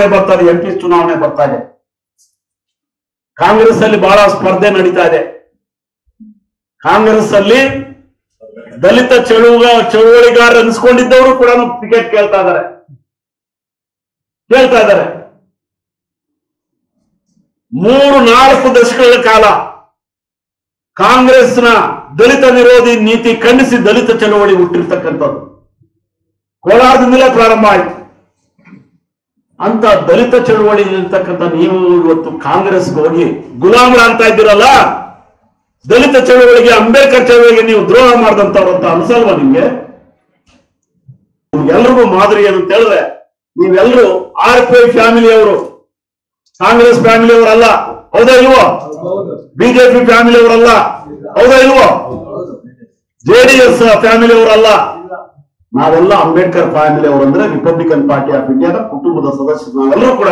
ಚುನಾವಣೆ ಬರ್ತಾ ಇದೆ ಎಂ ಪಿ ಚುನಾವಣೆ ಬರ್ತಾ ಇದೆ ಕಾಂಗ್ರೆಸ್ ಅಲ್ಲಿ ಬಹಳ ಸ್ಪರ್ಧೆ ನಡೀತಾ ಇದೆ ಕಾಂಗ್ರೆಸ್ ಅಲ್ಲಿ ದಲಿತ ಚಳುವ ಚಳುವಳಿಗಾರ ಅನ್ಸ್ಕೊಂಡಿದ್ದವರು ಕೂಡ ಟಿಕೆಟ್ ಕೇಳ್ತಾ ಇದ್ದಾರೆ ಕೇಳ್ತಾ ಇದ್ದಾರೆ ಮೂರು ನಾಲ್ಕು ದಶಕಗಳ ಕಾಲ ಕಾಂಗ್ರೆಸ್ನ ದಲಿತ ವಿರೋಧಿ ನೀತಿ ಖಂಡಿಸಿ ದಲಿತ ಚಳವಳಿ ಹುಟ್ಟಿರ್ತಕ್ಕಂಥದ್ದು ಕೋಲಾರದಿಂದಲೇ ಪ್ರಾರಂಭ ಆಯಿತು ಅಂತ ದಲಿತ ಚಳವಳಿ ಇರ್ತಕ್ಕಂಥ ನೀವು ಇವತ್ತು ಕಾಂಗ್ರೆಸ್ಗೆ ಹೋಗಿ ಗುಲಾಮರ ಅಂತ ಇದ್ದೀರಲ್ಲ ದಲಿತ ಚಳವಳಿಗೆ ಅಂಬೇಡ್ಕರ್ ಚಳವಳಿಗೆ ನೀವು ದ್ರೋಹ ಮಾಡಿದಂತವ್ರು ಅಂತ ಅನ್ಸಲ್ವಾ ನಿಮ್ಗೆ ಎಲ್ರಿಗೂ ಮಾದರಿ ಏನು ಅಂತ ಹೇಳಿದ್ರೆ ನೀವೆಲ್ಲರೂ ಆರ್ ಪಿ ಐ ಫ್ಯಾಮಿಲಿ ಅವರು ಕಾಂಗ್ರೆಸ್ ಫ್ಯಾಮಿಲಿ ಅವರಲ್ಲ ಹೌದಾ ಇಲ್ವೋ ಬಿಜೆಪಿ ಫ್ಯಾಮಿಲಿ ಅವರಲ್ಲ ಹೌದಾ ಇಲ್ವೋ ಜೆಡಿಎಸ್ ಫ್ಯಾಮಿಲಿ ಅವರಲ್ಲ ನಾವೆಲ್ಲ ಅಂಬೇಡ್ಕರ್ ಫ್ಯಾಮಿಲಿ ಅವರು ಅಂದ್ರೆ ರಿಪಬ್ಲಿಕನ್ ಪಾರ್ಟಿ ಆಫ್ ಇಂಡಿಯಾದ ಕುಟುಂಬದ ಸದಸ್ಯರು ನಾವೆಲ್ಲರೂ ಕೂಡ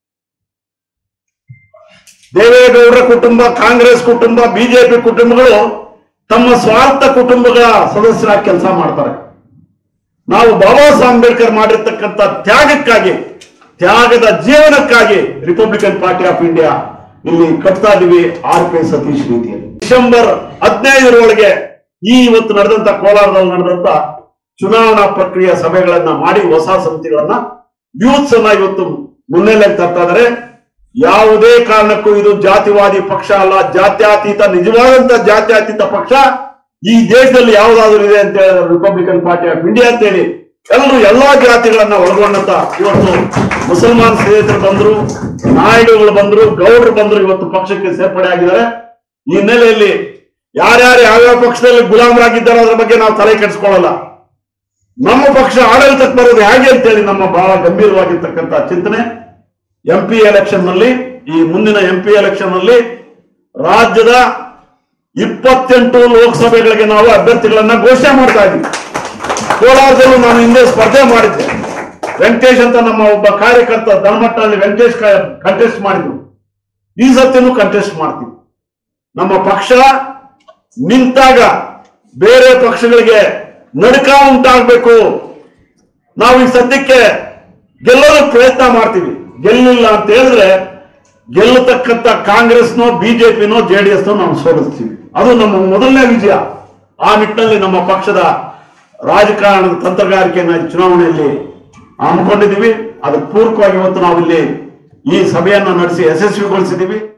ದೇವೇಗೌಡರ ಕುಟುಂಬ ಕಾಂಗ್ರೆಸ್ ಕುಟುಂಬ ಬಿಜೆಪಿ ಕುಟುಂಬಗಳು ತಮ್ಮ ಸ್ವಾರ್ಥ ಕುಟುಂಬಗಳ ಸದಸ್ಯರಾಗಿ ಕೆಲಸ ಮಾಡ್ತಾರೆ ನಾವು ಬಾಬಾ ಸಾಹೇಬ್ ಅಂಬೇಡ್ಕರ್ ಮಾಡಿರ್ತಕ್ಕಂಥ ತ್ಯಾಗಕ್ಕಾಗಿ ತ್ಯಾಗದ ಜೀವನಕ್ಕಾಗಿ ರಿಪಬ್ಲಿಕನ್ ಪಾರ್ಟಿ ಆಫ್ ಇಂಡಿಯಾ ಇಲ್ಲಿ ಕಟ್ತಾ ಇದೀವಿ ಆರ್ ಪಿ ಸತೀಶ್ ರೀತಿಯಲ್ಲಿ ಡಿಸೆಂಬರ್ ಹದಿನೈದರೊಳಗೆ ಈ ಇವತ್ತು ನಡೆದಂತ ಕೋಲಾರದಲ್ಲಿ ನಡೆದಂತ ಚುನಾವಣಾ ಪ್ರಕ್ರಿಯೆ ಸಭೆಗಳನ್ನ ಮಾಡಿ ಹೊಸ ಸಮಿತಿಗಳನ್ನ ಯೂತ್ಸ್ ಅನ್ನ ಇವತ್ತು ಮುನ್ನೆಲೆ ತರ್ತಾ ಇದಾರೆ ಯಾವುದೇ ಕಾರಣಕ್ಕೂ ಇದು ಜಾತಿವಾದಿ ಪಕ್ಷ ಅಲ್ಲ ಜಾತ್ಯತೀತ ನಿಜವಾದಂತ ಜಾತ್ಯತೀತ ಪಕ್ಷ ಈ ದೇಶದಲ್ಲಿ ಯಾವುದಾದ್ರೂ ಇದೆ ಅಂತ ಹೇಳಿದ್ರೆ ರಿಪಬ್ಲಿಕನ್ ಪಾರ್ಟಿ ಆಫ್ ಇಂಡಿಯಾ ಅಂತ ಹೇಳಿ ಎಲ್ಲರೂ ಎಲ್ಲಾ ಜಾತಿಗಳನ್ನ ಒಳಗೊಂಡಂತ ಇವತ್ತು ಮುಸಲ್ಮಾನ್ ಸ್ನೇಹಿತರು ಬಂದ್ರು ನಾಯ್ಡುಗಳು ಬಂದ್ರು ಗೌಡರು ಬಂದ್ರು ಇವತ್ತು ಪಕ್ಷಕ್ಕೆ ಸೇರ್ಪಡೆ ಆಗಿದ್ದಾರೆ ಈ ಹಿನ್ನೆಲೆಯಲ್ಲಿ ಯಾರ್ಯಾರು ಯಾವ್ಯಾವ ಪಕ್ಷದಲ್ಲಿ ಗುಲಾಮರಾಗಿದ್ದಾರೆ ಅದ್ರ ಬಗ್ಗೆ ನಾವು ತಲೆ ಕೆಡಿಸ್ಕೊಳ್ಳಲ್ಲ ನಮ್ಮ ಪಕ್ಷ ಆಡಳಿತಕ್ಕೆ ಬರೋದು ಹೇಗೆ ಅಂತೇಳಿ ನಮ್ಮ ಬಹಳ ಗಂಭೀರವಾಗಿರ್ತಕ್ಕಂಥ ಚಿಂತನೆ ಎಂ ಪಿ ಎಲೆಕ್ಷನ್ ನಲ್ಲಿ ಈ ಮುಂದಿನ ಎಂ ಪಿ ಎಲೆಕ್ಷನ್ ನಲ್ಲಿ ರಾಜ್ಯದ ಇಪ್ಪತ್ತೆಂಟು ಲೋಕಸಭೆಗಳಿಗೆ ನಾವು ಅಭ್ಯರ್ಥಿಗಳನ್ನ ಘೋಷಣೆ ಮಾಡ್ತಾ ಇದ್ದೀವಿ ಕೋಲಾರದಲ್ಲೂ ನಾನು ಹಿಂದೆ ಸ್ಪರ್ಧೆ ಮಾಡಿದ್ದೆ ವೆಂಕಟೇಶ್ ಅಂತ ನಮ್ಮ ಒಬ್ಬ ಕಾರ್ಯಕರ್ತ ಧರ್ಮಟ್ಟಲ್ಲಿ ವೆಂಕಟೇಶ್ ಕಂಟೆಸ್ಟ್ ಮಾಡಿದ್ರು ಈ ಸತಿನೂ ಕಂಟೆಸ್ಟ್ ಮಾಡ್ತೀವಿ ನಮ್ಮ ಪಕ್ಷ ನಿಂತಾಗ ಬೇರೆ ಪಕ್ಷಗಳಿಗೆ ನಡುಕ ಉಂಟಾಗಬೇಕು ನಾವು ಈ ಸದ್ಯಕ್ಕೆ ಗೆಲ್ಲೋದಕ್ಕೆ ಪ್ರಯತ್ನ ಮಾಡ್ತೀವಿ ಗೆಲ್ಲಿಲ್ಲ ಅಂತ ಹೇಳಿದ್ರೆ ಗೆಲ್ಲತಕ್ಕಂತ ಕಾಂಗ್ರೆಸ್ನೋ ಬಿಜೆಪಿನೋ ಜೆಡಿಎಸ್ನೋ ನಾವು ಸೋಲಿಸ್ತೀವಿ ಅದು ನಮ್ಮ ಮೊದಲನೇ ವಿಜಯ ಆ ನಿಟ್ಟಿನಲ್ಲಿ ನಮ್ಮ ಪಕ್ಷದ ರಾಜಕಾರಣದ ತಂತ್ರಗಾರಿಕೆಯನ್ನ ಈ ಚುನಾವಣೆಯಲ್ಲಿ ಹಮ್ಮಿಕೊಂಡಿದ್ದೀವಿ ಅದಕ್ಕೆ ಪೂರಕವಾಗಿ ಇವತ್ತು ನಾವಿಲ್ಲಿ ಈ ಸಭೆಯನ್ನ ನಡೆಸಿ ಯಶಸ್ವಿಗೊಳಿಸಿದ್ದೀವಿ